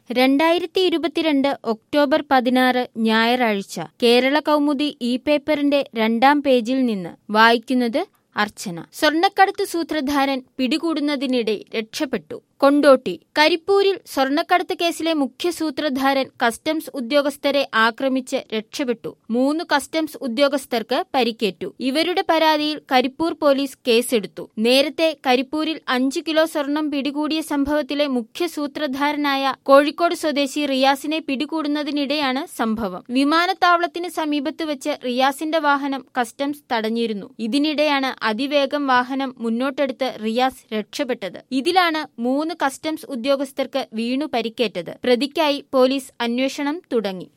രണ്ടായിരത്തി ഇരുപത്തിരണ്ട് ഒക്ടോബർ പതിനാറ് ഞായറാഴ്ച കേരള കൗമുദി ഇ പേപ്പറിന്റെ രണ്ടാം പേജിൽ നിന്ന് വായിക്കുന്നത് അർച്ചന സ്വർണ്ണക്കടത്ത് സൂത്രധാരൻ പിടികൂടുന്നതിനിടെ രക്ഷപ്പെട്ടു കൊണ്ടോട്ടി കരിപ്പൂരിൽ സ്വർണ്ണക്കടത്ത് കേസിലെ മുഖ്യ സൂത്രധാരൻ കസ്റ്റംസ് ഉദ്യോഗസ്ഥരെ ആക്രമിച്ച് രക്ഷപ്പെട്ടു മൂന്ന് കസ്റ്റംസ് ഉദ്യോഗസ്ഥർക്ക് പരിക്കേറ്റു ഇവരുടെ പരാതിയിൽ കരിപ്പൂർ പോലീസ് കേസെടുത്തു നേരത്തെ കരിപ്പൂരിൽ അഞ്ചു കിലോ സ്വർണം പിടികൂടിയ സംഭവത്തിലെ മുഖ്യ സൂത്രധാരനായ കോഴിക്കോട് സ്വദേശി റിയാസിനെ പിടികൂടുന്നതിനിടെയാണ് സംഭവം വിമാനത്താവളത്തിന് സമീപത്ത് വെച്ച് റിയാസിന്റെ വാഹനം കസ്റ്റംസ് തടഞ്ഞിരുന്നു ഇതിനിടെയാണ് അതിവേഗം വാഹനം മുന്നോട്ടെടുത്ത് റിയാസ് രക്ഷപ്പെട്ടത് ഇതിലാണ് മൂന്ന് കസ്റ്റംസ് ഉദ്യോഗസ്ഥർക്ക് വീണു പരിക്കേറ്റത് പ്രതിക്കായി പോലീസ് അന്വേഷണം തുടങ്ങി